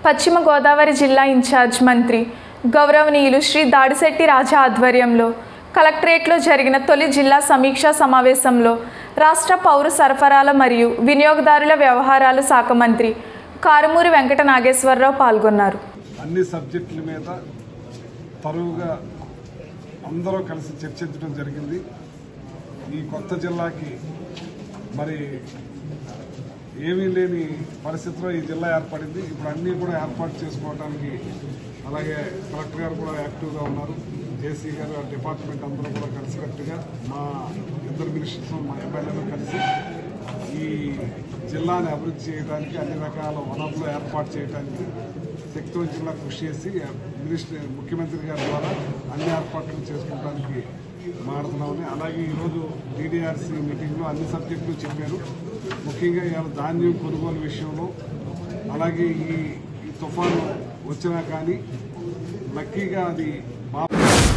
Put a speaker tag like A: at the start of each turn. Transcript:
A: పశ్చిమ గోదావరి జిల్లా ఇన్ఛార్జ్ మంత్రి గౌరవనీయులు శ్రీ దాడిశెట్టి రాజా ఆధ్వర్యంలో కలెక్టరేట్లో జరిగిన తొలి జిల్లా సమీక్షా సమావేశంలో రాష్ట్ర పౌర సరఫరాల మరియు వినియోగదారుల వ్యవహారాల శాఖ మంత్రి కారుమూరి వెంకట నాగేశ్వరరావు పాల్గొన్నారు
B: అన్ని సబ్జెక్టుల మీద తరువుగా అందరూ కలిసి చర్చించడం జరిగింది ఈ కొత్త జిల్లాకి మరి ఏమీ లేని పరిస్థితిలో ఈ జిల్లా ఏర్పడింది ఇప్పుడు అన్నీ కూడా ఏర్పాటు చేసుకోవడానికి అలాగే కలెక్టర్ గారు కూడా యాక్టివ్గా ఉన్నారు జేసీ గారు ఆ డిపార్ట్మెంట్ అందరూ కూడా కలిసికట్టుగా మా ఇద్దరు మినిస్టర్స్ మా ఎమ్మెల్యేలు కలిసి ఈ జిల్లాని అభివృద్ధి చేయడానికి అన్ని రకాల వనరులు ఏర్పాటు చేయడానికి శక్తివంతంగా కృషి చేసి మినిస్టర్ ముఖ్యమంత్రి గారి ద్వారా అన్ని ఏర్పాట్లు చేసుకోవడానికి మాడుతున్నామని అలాగే ఈరోజు డీడీఆర్సీ మీటింగ్లో అన్ని సబ్జెక్టులు చెప్పారు ముఖ్యంగా ఇవాళ ధాన్యం కొనుగోలు విషయంలో అలాగే ఈ ఈ తుఫాను వచ్చినా కానీ లక్కీగా అది మా